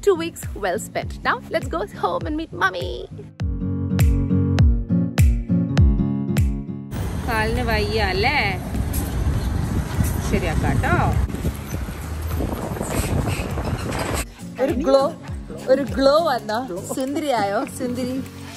two weeks well spent. Now let's go home and meet mommy. കാലിന് വയ്യ അല്ലേ ശരിയാക്കാട്ടോ ഒരു ഗ്ലോ ഒരു ഗ്ലോ വന്നോ സുന്ദരിയായോ സുന്ദരി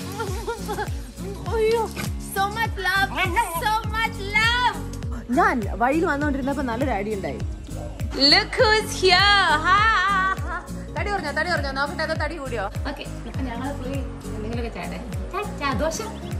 അയ്യോ so much love so much love ഞാൻ വഴിയിൽ വന്നോണ്ടിരുന്നപ്പോ നല്ലൊരു ഐഡിയ ഉണ്ടായി Look who's here. Ha. തടി പറഞ്ഞോ തടി പറഞ്ഞോ നോക്കട്ടെ അതോ തടി കൂടിയോ Okay, ഇപ്പൊ ഞങ്ങള് പോയി എന്തെങ്കിലുമൊക്കെ ചാടേ. ചാ, ചാ, dosa.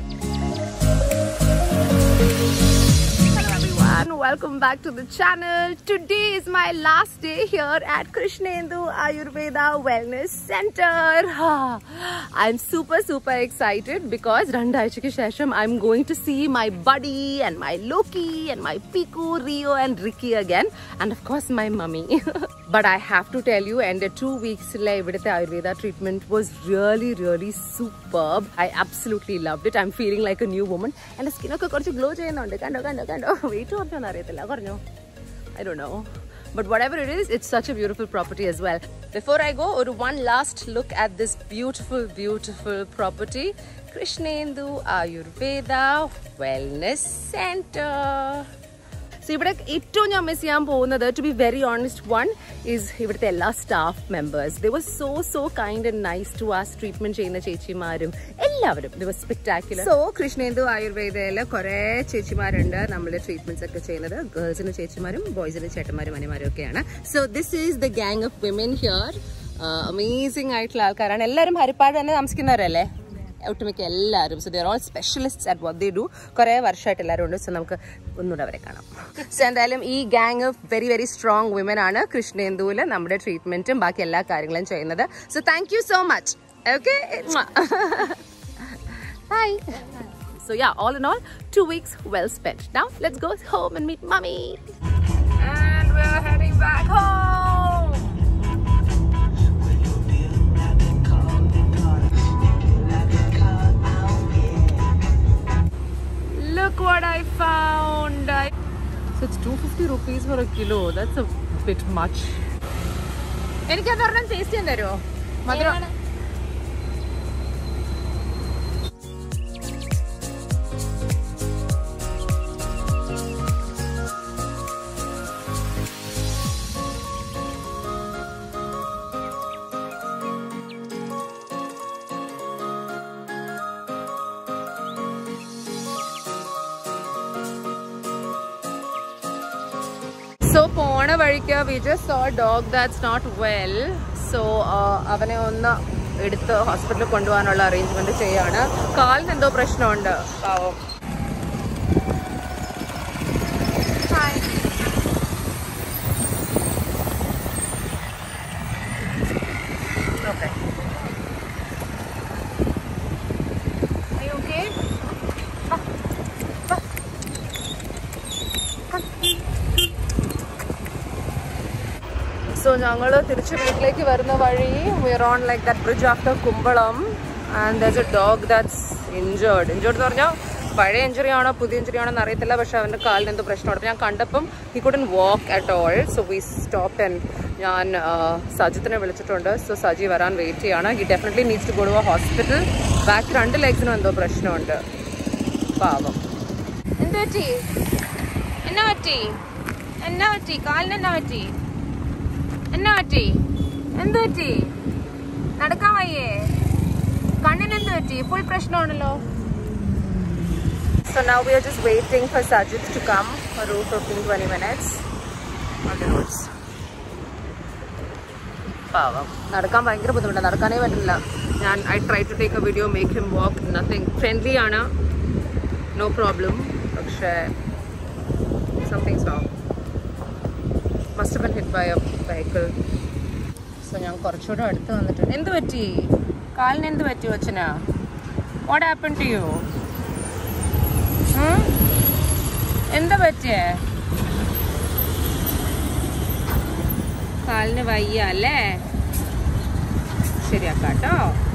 Hello everyone, welcome back to the channel. Today is my last day here at Krishnendu Ayurveda Wellness Center. I'm super super excited because രണ്ടാഴ്ചയ്ക്ക് ശേഷം I'm going to see my buddy and my Loki and my Piku, Rio and Ricky again and of course my mummy. but I have to tell you എൻ്റെ two weeks ഇവിടുത്തെ Ayurveda treatment was really really superb. I absolutely loved it. I'm feeling like a new woman. എൻ്റെ സ്കിന്നൊക്കെ കുറച്ച് glow ചെയ്യുന്നുണ്ട് കണ്ടോ കണ്ടോ കണ്ടോ weight കുറഞ്ഞോന്ന് അറിയത്തില്ല കുറഞ്ഞോ I don't know. But whatever it is, it's such a beautiful property as well. Before I go, or one last look at this beautiful, beautiful property. Krishnendu Ayurveda Wellness Center. So ഇവിടെ ഏറ്റവും ഞാൻ miss ചെയ്യാൻ പോകുന്നത് to be very honest one is ഇവിടുത്തെ എല്ലാ staff members they was so so kind and nice to us treatment ചെയ്യുന്ന ചേച്ചിമാരും എല്ലാവരും they was spectacular so Krishnendu ആയുർവേദയില് കുറെ ചേച്ചിമാരുണ്ട് നമ്മൾ ട്രീറ്റ്മെന്റ്സ് ഒക്കെ ചെയ്യുന്നത് ഗേൾസിന് ചേച്ചിമാരും ബോയ്സിന് ചേട്ടന്മാരും അനിമാരും ഒക്കെയാണ് so this is the gang of women here amazing ആയിട്ടുള്ള ആൾക്കാരാണ് എല്ലാവരും ഹരിപ്പാട് തന്നെ താമസിക്കുന്നവരല്ലേ ഒട്ടുമിക്ക എല്ലാവരും so they're all specialist at what they do കുറേ വർഷമായിട്ട് എല്ലാവരും ഉണ്ട് സോ നമുക്ക് ഒന്നുകൂടെ അവരെ കാണാം സോ എന്തായാലും ഈ gang of very very strong women ആണ് കൃഷ്ണേന്ദുവിൽ നമ്മുടെ ട്രീറ്റ്മെന്റും ബാക്കി എല്ലാ കാര്യങ്ങളും ചെയ്യുന്നത് so thank you so much okay bye So yeah, all in all, two weeks well spent. Now let's go home and meet mommy. And we're heading back home. Look what I found. I... So it's 250 rupees for a kilo. That's a bit much. എനിക്കതൊരെണ്ണം taste ചെയ്യാൻ തരുമോ മധുരം so പോണ വഴിക്ക് we just saw dog that's not well so അവനെ ഒന്ന് എടുത്ത് ഹോസ്പിറ്റലിൽ കൊണ്ടുപോകാനുള്ള അറേഞ്ച്മെന്റ് ചെയ്യാണ് കാലിന് എന്തോ പ്രശ്നമുണ്ട് പാവം Okay. Are you okay? So ഞങ്ങൾ തിരിച്ച് വീട്ടിലേക്ക് വരുന്ന വഴി we're on like that bridge after Kumbalam and there's a dog that's injured injured എന്ന് പറഞ്ഞാൽ പഴയ ഇഞ്ചുറി ആണോ പുതിയ ഇഞ്ചുറി ആണോ എന്ന് അറിയത്തില്ല പക്ഷെ അവൻ്റെ കാലിന് എന്തോ പ്രശ്നമുണ്ട് അപ്പോൾ ഞാൻ കണ്ടപ്പം he couldn't walk at all so we stop and ഞാൻ സജിത്തിനെ വിളിച്ചിട്ടുണ്ട് സോ സജി വരാൻ വെയിറ്റ് ചെയ്യാണ് he definitely needs to go to hospital back രണ്ട് ലെഗ്സിനും എന്തോ പ്രശ്നമുണ്ട് പാവം എന്ത് പറ്റി എന്നാ പറ്റി എന്നാ പറ്റി കാലിന് എന്നാ പറ്റി എന്നാ പറ്റി എന്ത് പറ്റി നടക്കാൻ വയ്യേ കണ്ണിന് എന്ത് പറ്റി ഫുൾ പ്രശ്നമാണല്ലോ So now we are just waiting for Sajid to come for 15-20 minutes on the roads. പാവം നടക്കാൻ ഭയങ്കര ബുദ്ധിമുട്ടാണ് നടക്കാനേ പറ്റില്ല ഞാൻ I try to take a video make him walk nothing friendly ആണ് നോ പ്രോബ്ലം പക്ഷേ something so must been hit by a vehicle so ഞാൻ കുറച്ചുകൂടെ അടുത്ത് വന്നിട്ടുണ്ട് എന്ത് പറ്റി കാലിന് എന്ത് പറ്റി വച്ചനാ വാട്ട് ഹാപ്പൻ ടു യു എന്താ പറ്റിയേ കാലിന് വയ്യ അല്ലേ ശരിയാക്കാട്ടോ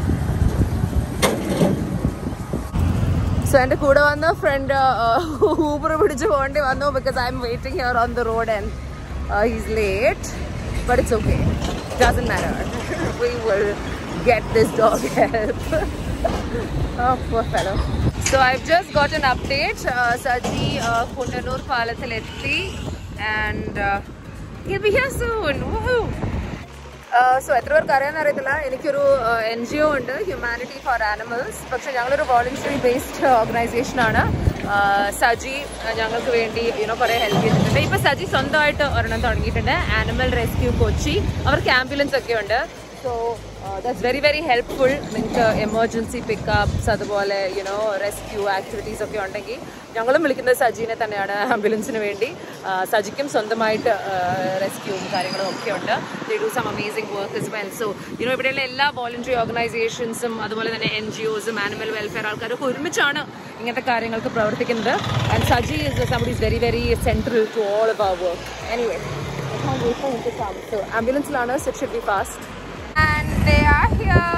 സോ എൻ്റെ കൂടെ വന്ന ഫ്രണ്ട് ഊബർ പിടിച്ച് പോകേണ്ടി വന്നു because I'm waiting here on the road and he's late but it's okay doesn't matter we will get this dog help. oh, poor fellow. So I've just got an update. Uh, Saji uh, Kundanur Palathaletti and uh, he'll be here soon. Woohoo! So എത്ര പേർക്ക് അറിയാൻ അറിയത്തില്ല എനിക്കൊരു N G O ഉണ്ട് humanity for animals പക്ഷെ ഞങ്ങളൊരു voluntary based organisation ആണ് Saji uh, ഞങ്ങൾക്ക് വേണ്ടി യുനോ കുറേ ഹെൽപ്പ് ചെയ്തിട്ടുണ്ട് ഇപ്പൊ സജി സ്വന്തമായിട്ട് ഒരെണ്ണം തുടങ്ങിയിട്ടുണ്ട് ആനിമൽ റെസ്ക്യൂ കൊച്ചി അവർക്ക് ആംബുലൻസ് ഒക്കെ ഉണ്ട് so that's very very helpful നിങ്ങൾക്ക് എമർജൻസി പിക്കപ്സ് അതുപോലെ യുനോ റെസ്ക്യൂ ആക്ടിവിറ്റീസ് ഒക്കെ ഉണ്ടെങ്കിൽ ഞങ്ങളും വിളിക്കുന്നത് സജീനെ തന്നെയാണ് ആംബുലൻസിന് വേണ്ടി ആ, സജിക്കും സ്വന്തമായിട്ട് റെസ്ക്യൂവും കാര്യങ്ങളും ഒക്കെ ഉണ്ട് they do some amazing work as well so you know ഇവിടെയുള്ള എല്ലാ വോളണ്ടറി ഓർഗനൈസേഷൻസും അതുപോലെ തന്നെ എൻ ജി ഒസും ആനിമൽ വെൽഫെയർ ആൾക്കാരൊക്കെ ഒരുമിച്ചാണ് ഇങ്ങനത്തെ കാര്യങ്ങൾക്ക് പ്രവർത്തിക്കുന്നത് and Saji is somebody is very very central to all of our work anyway so ആംബുലൻസിലാണ് so should be fast And they are here.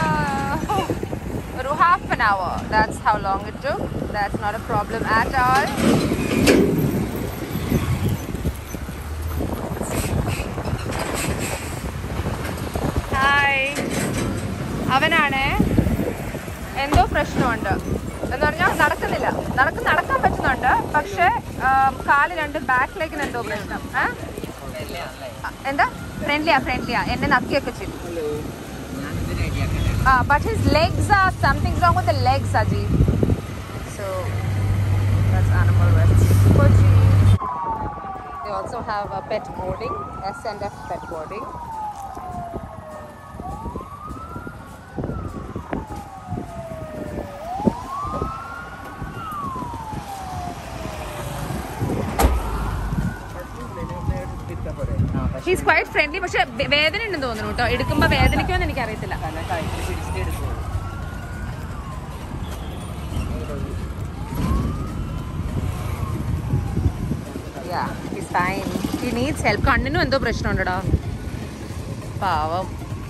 For half an hour. That's how long it took. That's not a problem at all. Hi അവനാണ് എന്തോ പ്രശ്നമുണ്ട് എന്ന് പറഞ്ഞാൽ നടക്കുന്നില്ല നടക്ക് നടക്കാൻ പറ്റുന്നുണ്ട് പക്ഷെ കാല് രണ്ട് ബാക്കിലേക്ക് എന്തോ പ്രശ്നം ഏ? ആ, എന്താ ഫ്രണ്ട്ലിയാ ഫ്രണ്ട്ലിയാ എന്നെ നക്കിയൊക്കെ ചെയ്തു ആ but his legs are something wrong with the legs Aji so that's animal rest Kochi They also have a pet boarding, S and F pet boarding. He's quite friendly പക്ഷെ വേ- വേദന ഉണ്ടെന്ന് തോന്നുന്നു കേട്ടോ എടുക്കുമ്പോൾ വേദനിക്കുമെന്ന് എനിക്കറിയത്തില്ല Yeah, he's fine. He needs help. കണ്ണിനും എന്തോ പ്രശ്നമുണ്ടടാ പാവം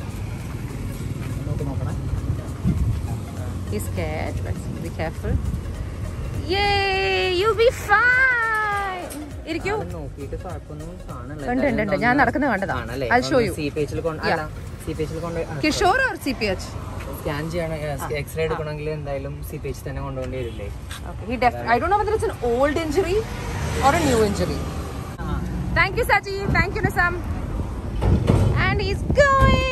He's scared. Let's be careful. Yay! You'll be fine. ഇരിക്കൂ നോക്കിയിട്ട് കുഴപ്പമൊന്നും കാണില്ല ഉണ്ട്, ഉണ്ട്, ഉണ്ട്. ഞാൻ നടക്കുന്നത് കണ്ടതാ. ആണല്ലേ I'll show you. C P എച്ചിൽ Yeah. സി പി എച്ചിൽ കൊണ്ട് Kishore or C P H scan ചെയ്യണം എക്സ്റേ എടുക്കണമെങ്കിൽ എന്തായാലും സി പി എച്ച് തന്നെ കൊണ്ടുപോകേണ്ടി വരില്ലേ Okay, he def- I don't know whether it's an old injury or a new injury. Thank you, Sachi. Thank you, Nisam. And he's going.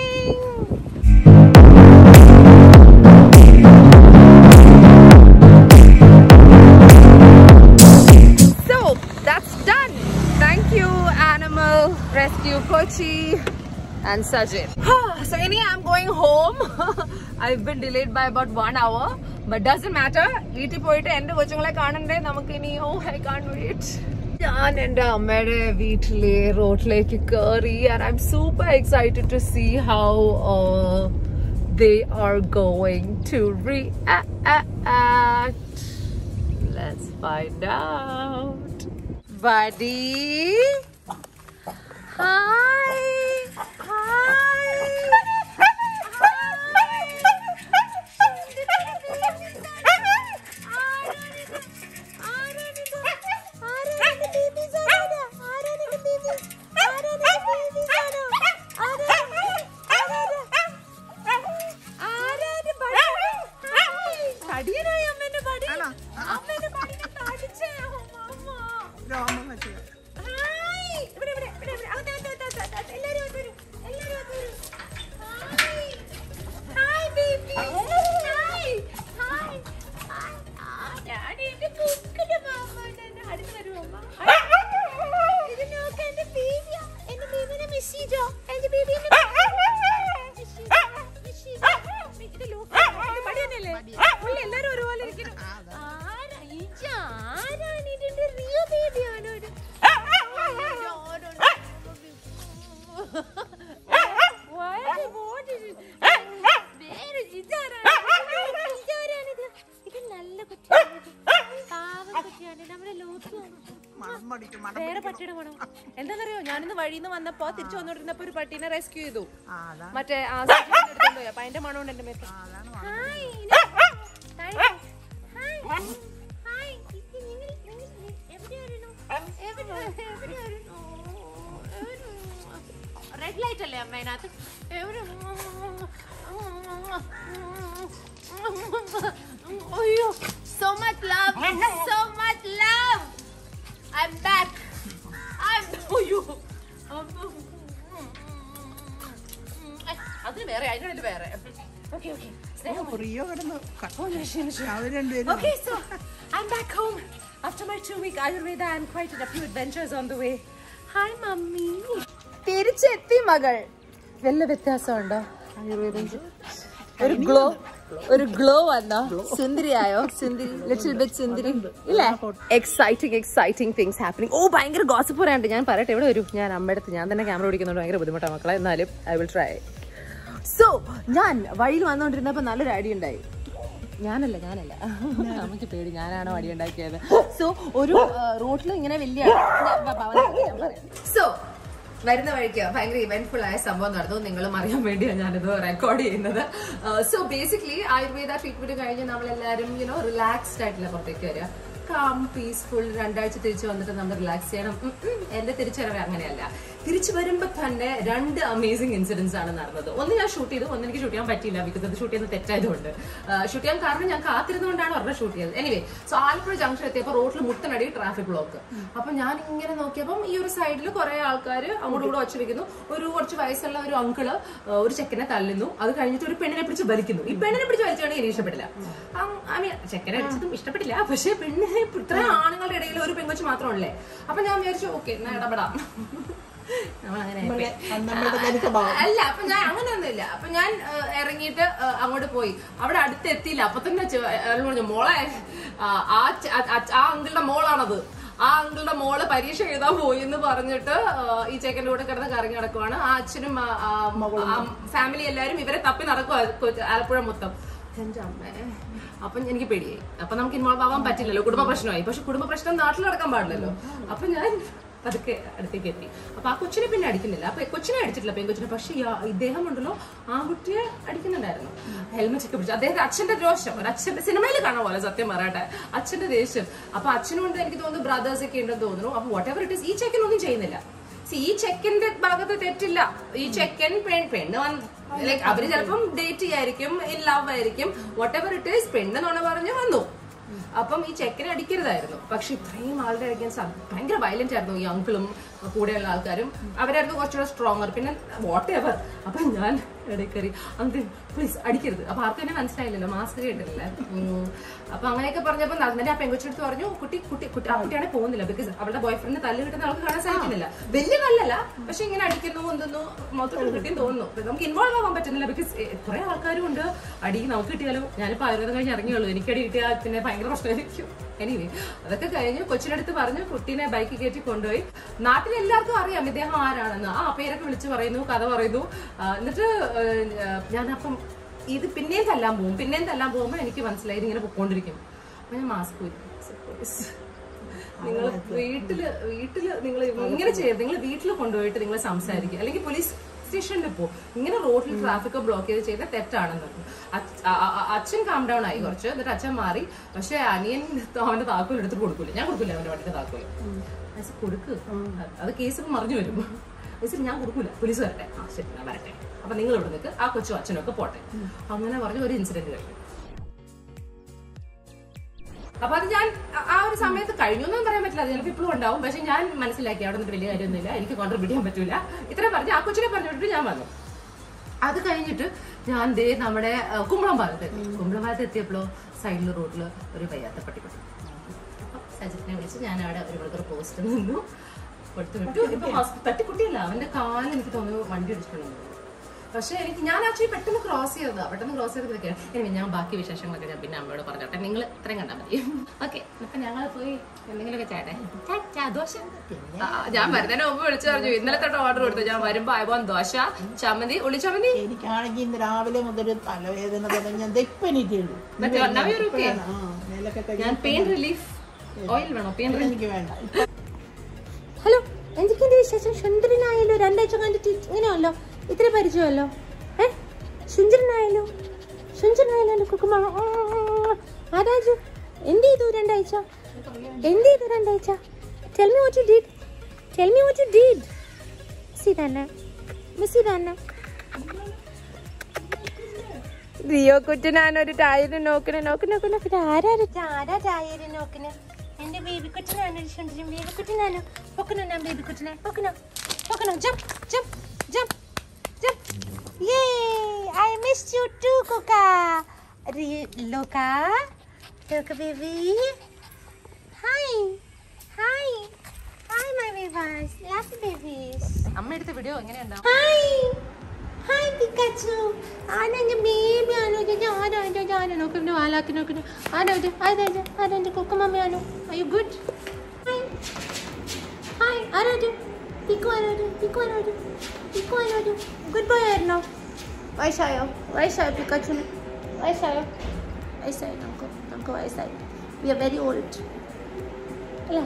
So that's done. Thank you, Animal Rescue Kochi and Sajid. so anyway, I'm going home. I've been delayed by about one hour. But doesn't matter. വീട്ടിൽ പോയിട്ട് എന്റെ കൊച്ചുങ്ങളെ കാണണ്ടേ നമുക്ക് ഇനി ഓ I can't wait ഞാൻ എൻ്റെ അമ്മയുടെ വീട്ടിലെ റോഡിലേക്ക് കയറി and I'm super excited to see how they are going to react. Let's find out. Buddy. Hi. Hi. തടിയനായി അമ്മേന്റെ പടി അമ്മേന്റെ പടിനെ തടിച്ചേ അമ്മ ഹായ് ഇവിടെ ഇവിടെ ഇവിടെ ഇവിടെ അകത്ത് അകത്ത് അകത്ത് അകത്ത് അകത്ത് എല്ലാരും അകത്ത് വരൂ എല്ലാരും അകത്ത് വരൂ hi hi baby hi hi hi ആ ഞാൻ എന്റെ കുക്കിന്റെ മാമ എന്നെ അടുത്ത് വരൂ അമ്മ ഇത് നോക്ക് എന്റെ ബേബിയാ എന്റെ ബേബിനെ മിസ് ചെയ്തോ എന്റെ ബേബിനെ ഇത് ലോക്ക് ഇത് പടി തന്നെയല്ലേ പുള്ളി എല്ലാരും ഒരുപോലെ ഇരിക്കുന്നു ആരാ ഇജ്ജ് ആരാണ് ഇതിന്റെ റിയോ ബേബിയാണോ ഇത് വേറെ പട്ടിയുടെ മണം എന്താണെന്നറിയോ ഞാനിന്ന് വഴിയിൽ നിന്ന് വന്നപ്പോ തിരിച്ചു വന്നോണ്ടിരുന്നപ്പോ ഒരു പട്ടീനെ റെസ്ക്യൂ ചെയ്തു മറ്റേ ആ സച്ചിനെ എടുത്തോണ്ട് പോയി. അപ്പൊ അതിന്റെ മണമുണ്ട് എന്റെ മേത്ത് ഹായ്, ഇത് താഴെ പോ. ഹായ്. ഹായ്. ഇത് നിങ്ങൾ- നിങ്ങൾ എവിടെയായിരുന്നു? എവിടെ- എവിടെയായിരുന്നു? എവിടെ- റെഡ് ലൈറ്റ് അല്ലേ അമ്മ അതിനകത്ത് എവിടെ അയ്യോ so much love so much love i'm back i'm അയ്യോ അതിന് വേറെ അതിനിടയിൽ വേറെ ഓക്കെ ഓക്കെ പ്രിയോ കിടന്ന് കട്ടോ ക്ഷീണിച്ചു അവർ രണ്ടുപേരും Okay, so I'm back home after my two week Ayurveda and quite a few adventures on the way. Hi, mummy. തിരിച്ചെത്തി മകൾ വല്ല വ്യത്യാസമുണ്ടോ ആയുർവേദം ഒരു ഗ്ലോ ഒരു ഗ്ലോ വന്നോ സുന്ദരിയായോ സുന്ദരി ലിറ്റിൽ ബിറ്റ് സുന്ദരി ഇല്ലേ എക്സൈറ്റിംഗ് എക്സൈറ്റിംഗ് തിങ്സ് ഹാപ്പനിങ് ഓ ഭയങ്കര ഗോസിപ്പ് പറയാനുണ്ട് ഞാൻ പറയട്ടെ എവിടെ വരും ഞാൻ അമ്മയുടെ അടുത്ത് ഞാൻ തന്നെ ക്യാമറ ഓടിക്കുന്നുണ്ട് ഭയങ്കര ബുദ്ധിമുട്ടാണ് മക്കളെ എന്നാലും ഐ വിൽ ട്രൈ സോ ഞാൻ വഴിയിൽ വന്നുകൊണ്ടിരുന്നപ്പോൾ നല്ലൊരു അടി ഉണ്ടായി ഞാനല്ല ഞാനല്ല അമ്മയ്ക്ക് പേടി ഞാനാണോ അടി ഉണ്ടാക്കിയത് സോ ഒരു റോട്ടിൽ ഇങ്ങനെ വലിയ സോ വരുന്ന വഴിക്ക് ഭയങ്കര ഇവന്റ്ഫുൾ ആയ സംഭവം നടന്നു നിങ്ങളും അറിയാൻ വേണ്ടിയാണ് ഞാനിത് റെക്കോർഡ് ചെയ്യുന്നത് സോ ബേസിക്കലി ആയുർവേദ ട്രീറ്റ്മെന്റ് കഴിഞ്ഞ് നമ്മളെല്ലാവരും യുനോ റിലാക്സ്ഡ് ആയിട്ടുള്ള പുറത്തേക്ക് വരിക കാം പീസ്ഫുൾ രണ്ടാഴ്ച തിരിച്ചു വന്നിട്ട് നമ്മൾ റിലാക്സ് ചെയ്യണം ഉം, ഉം. എന്റെ തിരിച്ചറിവ് അങ്ങനെയല്ല തിരിച്ചു വരുമ്പോ തന്നെ രണ്ട് അമേസിംഗ് ഇൻസിഡൻസ് ആണ് നടന്നത് ഒന്ന് ഞാൻ ഷൂട്ട് ചെയ്തു ഒന്ന് എനിക്ക് ഷൂട്ട് ചെയ്യാൻ പറ്റിയില്ല ബിക്കോസ് അത് ഷൂട്ട് ചെയ്യുന്നത് തെറ്റായതുകൊണ്ട് ഷൂട്ട് ചെയ്യാൻ കാരണം ഞാൻ കാത്തിരുന്നുകൊണ്ടാണ് ഒരെണ്ണം ഷൂട്ട് ചെയ്തത് എനിവേ സോ ആലപ്പുഴ ജംഗ്ഷൻ എത്തിയപ്പോൾ റോഡിൽ മുട്ടനടി ട്രാഫിക് ബ്ലോക്ക് അപ്പൊ ഞാൻ ഇങ്ങനെ നോക്കിയപ്പം ഈ ഒരു സൈഡിൽ കുറെ ആൾക്കാർ അങ്ങോട്ടും കൂടെ ഒച്ച വെക്കുന്നു ഒരു കുറച്ച് വയസ്സുള്ള ഒരു അങ്കിള് ഒരു ചെക്കനെ തല്ലുന്നു അത് കഴിഞ്ഞിട്ട് ഒരു പെണ്ണിനെ പിടിച്ച് വലിക്കുന്നു ഈ പെണ്ണിനെ പിടിച്ച് വലിച്ചാണെങ്കിൽ എനിക്ക് ഇഷ്ടപ്പെട്ടില്ല ഐ മീൻ ചെക്കനെ അടിച്ചതും ഇഷ്ടപ്പെട്ടില്ല പക്ഷെ പെണ്ണിനെ ഇത്ര ആണുങ്ങളുടെ ഇടയിൽ ഒരു പെങ്കൊച്ച് മാത്രമല്ലേ അപ്പൊ ഞാൻ വിചാരിച്ചു ഓക്കെ എന്നാ ഇടപെടാം നമ്മളങ്ങനെ ആയിപ്പോയി. നമ്മളുടെ കരിക്കഭാവം അല്ല അപ്പൊ ഞാൻ അങ്ങനെയൊന്നുമില്ല അപ്പൊ ഞാൻ ആ, ഇറങ്ങിയിട്ട് ആ, അങ്ങോട്ട് പോയി അവിടെ അടുത്ത് എത്തിയില്ല അപ്പൊ തന്നെ ചെ- അയാൾ പറഞ്ഞു മോളെ ആ, ആ ച- ആ- ആ- ആ അങ്കിളുടെ മോളാണത് ആ അങ്കിളുടെ മോള് പരീക്ഷ എഴുതാൻ പോയി എന്ന് പറഞ്ഞിട്ട് ആ, ഈ ചെക്കൻ്റെ കൂടെ കിടന്ന് കറങ്ങി നടക്കുവാണ് ആ അച്ഛനും ഫാമിലി എല്ലാരും ഇവരെ തപ്പി നടക്കുക ആലപ്പുഴ മൊത്തം എന്റെ അമ്മേ അപ്പൊ എനിക്ക് പേടിയായി അപ്പൊ നമുക്ക് ഇൻവോൾവ് ആവാൻ പറ്റില്ലല്ലോ കുടുംബ പ്രശ്നമായി പക്ഷെ കുടുംബ പ്രശ്നം നാട്ടിൽ നടക്കാൻ പാടില്ലല്ലോ അപ്പൊ ഞാൻ പതുക്കെ അടുത്തേക്ക് എത്തി അപ്പൊ ആ കൊച്ചിനെ പിന്നെ അടിക്കുന്നില്ല അപ്പൊ കൊച്ചിനെ അടിച്ചിട്ടില്ല പെൺകൊച്ചിനെ പക്ഷെ ഇയാ- ഇദ്ദേഹം ഉണ്ടല്ലോ ആ കുട്ടിയെ അടിക്കുന്നുണ്ടായിരുന്നു ഹെൽമെറ്റ് ഒക്കെ പിടിച്ചു അദ്ദേഹത്തെ അച്ഛന്റെ രോഷം ഒരു അച്ഛന്റെ സിനിമയിൽ കാണാൻ പോലെ സത്യം പറയട്ടെ അച്ഛന്റെ ദേഷ്യം അപ്പൊ അച്ഛനുകൊണ്ട് എനിക്ക് തോന്നുന്നു ബ്രദേഴ്സ് ഒക്കെ ഉണ്ടെന്ന് തോന്നുന്നു അപ്പൊ വാട്ട് എവർ ഇറ്റ് ഇസ് ഈ ചെക്കനൊന്നും ചെയ്യുന്നില്ല See, ഈ ചെക്കന്റെ ഭാഗത്ത് തെറ്റില്ല ഈ ചെക്കൻ പെൺ പെണ്ണ് വന്ന് ലൈക്ക് അവര് ചിലപ്പം ഡേറ്റ് ചെയ്യായിരിക്കും ഇൻ ലവ് ആയിരിക്കും വാട്ട് എവർ ഇറ്റ് ഈസ് പെണ്ണ് നുണ പറഞ്ഞ് വന്നു അപ്പം ഈ ചെക്കനെ അടിക്കരുതായിരുന്നു പക്ഷെ ഇത്രയും ആളുടെ അഗേൻസ്റ്റ് ഭയങ്കര വയലന്റ് ആയിരുന്നു ഈ അങ്കിളും കൂടെയുള്ള ആൾക്കാരും അവരായിരുന്നു കുറച്ചുകൂടെ സ്ട്രോങ്ങർ പിന്നെ വാട്ട് എവർ അപ്പൊ ഞാൻ ഇടയിൽ കയറി അങ്കിൾ പ്ലീസ് അടിക്കരുത് അപ്പൊ ആർക്കും എന്നെ മനസ്സിലായില്ലല്ലോ മാസ്ക് കേട്ടില്ല അപ്പൊ അങ്ങനെയൊക്കെ പറഞ്ഞപ്പോ എന്നിട്ട് ആ പെങ്കൊച്ചെടുത്ത് പറഞ്ഞു കുട്ടി കുട്ടി കുട്ടി ആ കുട്ടിയാണെ പോകുന്നില്ല ബിക്കോസ് അവളുടെ ബോയ് ഫ്രണ്ട് തല്ല് കിട്ടുന്ന അവൾക്ക് കാണാൻ സാധിക്കുന്നില്ല വലിയ കല്ലല്ല പക്ഷെ ഇങ്ങനെ അടിക്കുന്നു എന്തെന്നു മൊത്തത്തിൽ കിട്ടിയും തോന്നുന്നു അപ്പൊ നമുക്ക് ഇൻവോൾവ് ആവാൻ പറ്റുന്നില്ല ബിക്കോസ് കുറെ ആൾക്കാരും ഉണ്ട് അടി നമുക്ക് കിട്ടിയാലോ ഞാനിപ്പോ ആയുർവേദം കഴിഞ്ഞ് ഇറങ്ങിയുള്ളൂ എനിക്ക് അടി കിട്ടിയാൽ പിന്നെ ഭയങ്കര പ്രശ്നമായിരിക്കും എനിവേ അതൊക്കെ കഴിഞ്ഞ് കൊച്ചിനടുത്ത് പറഞ്ഞു കുട്ടീനെ ബൈക്ക് കയറ്റി കൊണ്ടുപോയി നാട്ടിൽ എല്ലാവർക്കും അറിയാം ഇദ്ദേഹം ആരാണെന്ന് ആ പേരൊക്കെ വിളിച്ച് പറയുന്നു കഥ പറയുന്നു ആ, എന്നിട്ട് ഞാനപ്പം ഇത് പിന്നെയും തല്ലാൻ പോകും പിന്നെയും തല്ലാൻ പോകുമ്പോൾ എനിക്ക് മനസ്സിലായി ഇതിങ്ങനെ പൊക്കോണ്ടിരിക്കും അപ്പൊ ഞാൻ മാസ്ക് നിങ്ങൾ വീട്ടില് വീട്ടില് നിങ്ങൾ ഇങ്ങനെ ചെയ്യരുത് നിങ്ങൾ വീട്ടിൽ കൊണ്ടുപോയിട്ട് നിങ്ങൾ സംസാരിക്കുക അല്ലെങ്കിൽ പോലീസ് സ്റ്റേഷനിൽ പോ ഇങ്ങനെ റോഡിൽ ട്രാഫിക് ബ്ലോക്ക് ചെയ്ത് ചെയ്ത തെറ്റാണെന്ന് പറഞ്ഞു അച്ഛ- ആ- ആ- അച്ഛൻ കാം ഡൗൺ ആയി കുറച്ച് എന്നിട്ട് അച്ഛൻ മാറി പക്ഷെ അനിയൻ അവന്റെ താക്കോൽ എടുത്തിട്ട് കൊടുക്കൂല ഞാൻ കൊടുക്കില്ല അവന്റെ വണ്ടിയുടെ താക്കോൽ ഞാൻ സാർ കൊടുക്ക് അത് കേസ് ഇപ്പൊ മറിഞ്ഞു വരും ഞാൻ സാർ ഞാൻ കൊടുക്കൂല പോലീസ് വരട്ടെ ആ ശരി ഞാൻ വരട്ടെ അപ്പൊ നിങ്ങൾ ഇവിടെ നിൽക്ക് ആ കൊച്ചും അച്ഛനും ഒക്കെ പോട്ടെ അങ്ങനെ പറഞ്ഞ ഒരു ഇൻസിഡന്റ് കഴിഞ്ഞു അപ്പൊ അത് ഞാൻ ആ- ആ ഒരു സമയത്ത് കഴിഞ്ഞു എന്നും പറയാൻ പറ്റില്ല അത് ചിലപ്പോൾ ഇപ്പോഴും ഉണ്ടാവും പക്ഷെ ഞാൻ മനസ്സിലാക്കി അവിടെ നിന്നിട്ട് വലിയ കാര്യമൊന്നുമില്ല എനിക്ക് കോൺട്രിബ്യൂട്ട് ചെയ്യാൻ പറ്റൂല ഇത്ര പറഞ്ഞ് ആ കൊച്ചിനെ പറഞ്ഞു വിട്ടിട്ട് ഞാൻ വന്നു അത് കഴിഞ്ഞിട്ട് ഞാൻ ദേ നമ്മുടെ ആ, കുമ്പളം ഭാഗത്ത് എത്തി. കുമ്പളം ഭാഗത്ത് എത്തിയപ്പോഴോ സൈഡിൽ റോഡിൽ ഒരു വയ്യാത്ത പട്ടിക്കുട്ടി അപ്പൊ സജിത്തിനെ വിളിച്ച് ഞാൻ അവിടെ ഒരു മണിക്കൂർ പോസ്റ്റ് നിന്നു കൊടുത്തു വിട്ടു ഇപ്പൊ ഹോസ്പി- തട്ടിക്കുട്ടിയല്ല അവന്റെ കാല് എനിക്ക് തോന്നുന്നു വണ്ടി ഇടിച്ചിട്ടുണ്ടെന്ന് പക്ഷെ എനിക്ക് ഞാൻ ആക്ച്വലി പെട്ടെന്ന് ക്രോസ് ചെയ്തതാ പെട്ടെന്ന് ക്രോസ് ചെയ്തതൊക്കെയാണ് ഇനി ഞാൻ ബാക്കി വിശേഷങ്ങളൊക്കെ ഞാൻ പിന്നെ അമ്മയോട് പറഞ്ഞോട്ടെ നിങ്ങൾ ഇത്രയും കണ്ടാൽ മതി ഓക്കെ അപ്പൊ ഞങ്ങൾ പോയി എന്തെങ്കിലുമൊക്കെ ചേട്ടെ ചാ, ദോശ ആ, ഞാൻ വരുന്നതിന് മുമ്പ് വിളിച്ചു പറഞ്ഞു ഇന്നലെ തൊട്ട് ഓർഡർ കൊടുത്തു ഞാൻ വരുമ്പോ ഐ വോൺ ദോശ ചമ്മന്തി ഉള്ളി ചമ്മന്തി എനിക്കാണെങ്കിൽ ഇന്ന് രാവിലെ മുതൽ തലവേദന തുടങ്ങി ഇപ്പൊ എനിക്കുള്ളൂ മറ്റേ now you're okay. ആ മേലൊക്കെ ഞാൻ പെയിൻ റിലീഫ് ഓയിൽ വേണോ പെയിൻ റിലീഫ് എനിക്ക് വേണ്ട ഇപ്പൊ ഹലോ എന്തൊക്കെയുണ്ട് വിശേഷം സുന്ദരനായല്ലോ രണ്ടാഴ്ച കണ്ടിട്ട് ഇങ്ങനെയല്ലോ ഇത്ര പരിചയമല്ലോ ഏ സുന്ദരനായല്ലോ സുന്ദരനായല്ലോ കുക്കുമ ആരാജു എന്ത് ചെയ്തു രണ്ടാഴ്ച എന്ത് ചെയ്തു രണ്ടാഴ്ച tell me what you did tell me what you did സി തന്നെ മിസ് ചെയ്താന്ന റിയോ കുറ്റനാണ് ഒരു ടയറ് നോക്കണേ നോക്ക് നോക്ക് നോക്ക് ആരാ ആരാ ചായര് നോക്കിന് എന്റെ ബേബി കുട്ടനാണ് ബേബി കുട്ടനാണ് പൊക്കണോ ഞാൻ ബേബി കുട്ടനെ പൊക്കണോ പൊക്കണോ jump jump jump jump yeah I miss you too കുക്ക ലോക ലോക baby hi hi hi my babies last babies അമ്മ എടുത്ത വീഡിയോ എങ്ങനെയുണ്ടാവും ഹായ് ഹായ് പിക്കാച്ചു ആനെന്റെ ബേബി ആണോ ഇത് ആരാ ഇത് ആരാ നോക്കുന്നു ആലാക്കി നോക്കുന്നു ആരാ ഇത് ആരാ ഇത് ആരാ ഇത് കുക്കുമമ്മയാണോ are you good hi hi ആരാ ഇത് പിക്കു ആരാ ഇത് പിക്കു ആരാ ഇത് പിക്കു ആരാ ഇത് ഗുഡ് ബോയ് ആയിരുന്നോ വയസ്സായോ വയസ്സായോ പിക്കാച്ചുന് വയസ്സായോ വയസ്സായി നമുക്ക് നമുക്ക് വയസ്സായി വി ആർ വെരി ഓൾഡ് അല്ലേ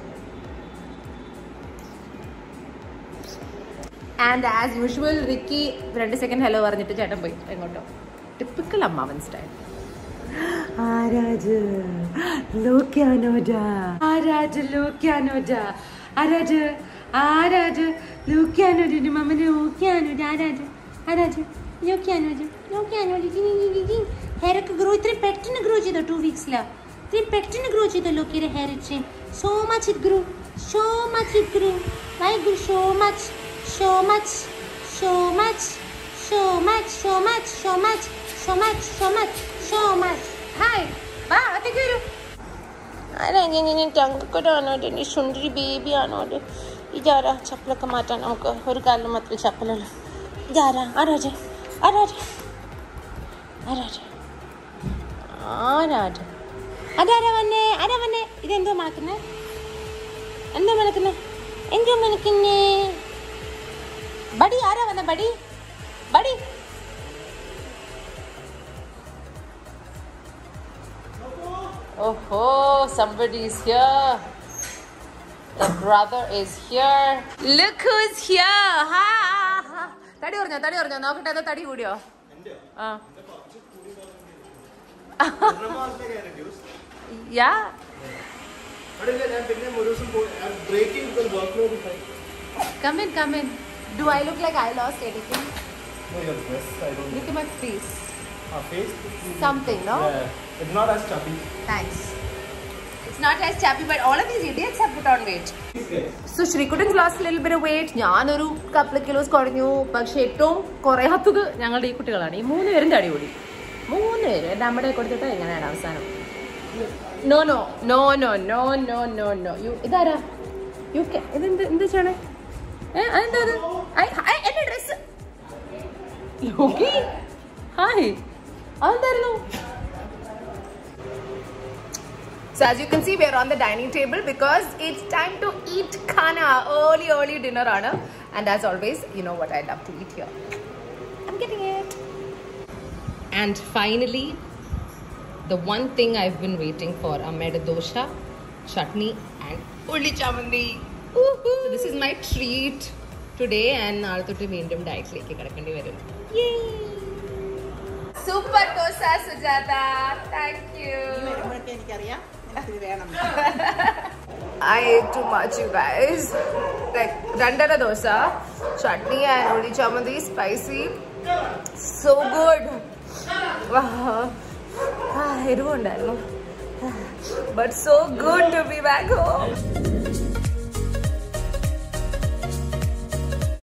ആൻഡ് ആസ് യൂഷ്വൽ റിക്കി രണ്ട് സെക്കൻഡ് ഹലോ പറഞ്ഞിട്ട് ചേട്ടൻ പോയി എങ്ങോട്ടോ ടിപ്പിക്കൽ അമ്മാവൻ സ്റ്റൈൽ ആരാജ് ലോക്യാനോജ ആരാജ് ലോക്യാനോജ ആരാജ് ആരാജ് ലോക്യാനോജ മമ്മനെ ലോക്യാനോജ ആരാജ് ആരാജ് ലോക്കിയാനോജ് ലോക്കിയാനോജ് ഹെയറൊക്കെ ഗ്രോ ഇത്രയും പെട്ടെന്ന് ഗ്രോ ചെയ്തോ ടു വീക്സിലാ ഇത്രയും പെട്ടെന്ന് ഗ്രോ ചെയ്തോ ലോക്കിയുടെ ഹെയർ ഇത്രയും so much it grew so much it grew why grew so much so much so much so much so much so much so much so much so much hi വാ അകത്തേക്ക് വരൂ ആരാ ഞാൻ ഞാൻ ടങ്കക്കൊടാണോ എൻ്റെ സുന്ദരി ബേബിയാണോ അത് ഇതാരാ ചപ്പലൊക്കെ മാറ്റാൻ നമുക്ക് ഒരു കാലിൽ മാത്രമേ ചപ്പലുള്ളൂ ഇതാരാ ആരാജ ആരാജ ആരാജ ആരാജ അതാരാ വന്നേ ആരാ വന്നേ ഇതെന്തോ മണക്കുന്നേ എന്തോ മണക്കുന്നേ എന്തോ മണക്കുന്നേ ബടി ആരാ വന്ന ബടി ബടി Oh, somebody is here. The brother is here. Look who's here. Ha, ha. തടി പറഞ്ഞോ തടി പറഞ്ഞോ നോക്കട്ടെ അത് തടി കൂടിയോ ആ yeah Come in, come in. Do I look like I lost anything? Look at my face. Something, no? It's not as chubby. Thanks. It's not as chubby, but all of these idiots have put on weight. So Shrikutans lost a little bit of weight. ഞാനൊരു couple kilos കുറഞ്ഞു പക്ഷെ ഏറ്റവും കുറയാത്തത് ഞങ്ങളുടെ ഈ കുട്ടികളാണ് ഈ മൂന്ന് പേരും തടി കൂടി മൂന്ന് പേര് എൻ്റെ അമ്മയുടെ കൊടുത്തിട്ട് എങ്ങനെയാണ് അവസാനം no no no no no no no no you ഇതാരാ യു കെ ഇതെന്ത് എന്ത് ചെയ്യണേ ഏ അതെന്താ അത് ഐ, ഐ, എന്റെ ഡ്രസ് ലോക്കി ഹായ് അതെന്തായിരുന്നു So as you can see, we are on the dining table because it's time to eat khana. Early, early dinner, Anna. And as always, you know what I love to eat here. I'm getting it. And finally, the one thing I've been waiting for, Ahmed dosha, chutney and uli chamandi. So this is my treat today and നാളെ തൊട്ട് വീണ്ടും ഡയറ്റിലേക്ക് കിടക്കേണ്ടി വരും super dosa Sujatha thank you വരുമ്പോഴൊക്കെ എനിക്കറിയാം എനിക്കിത് വേണം I ate too much, you guys. Like രണ്ടര dosa chutney and only chamandi, spicy. So good. എരിവുണ്ടായിരുന്നു but so good to be back home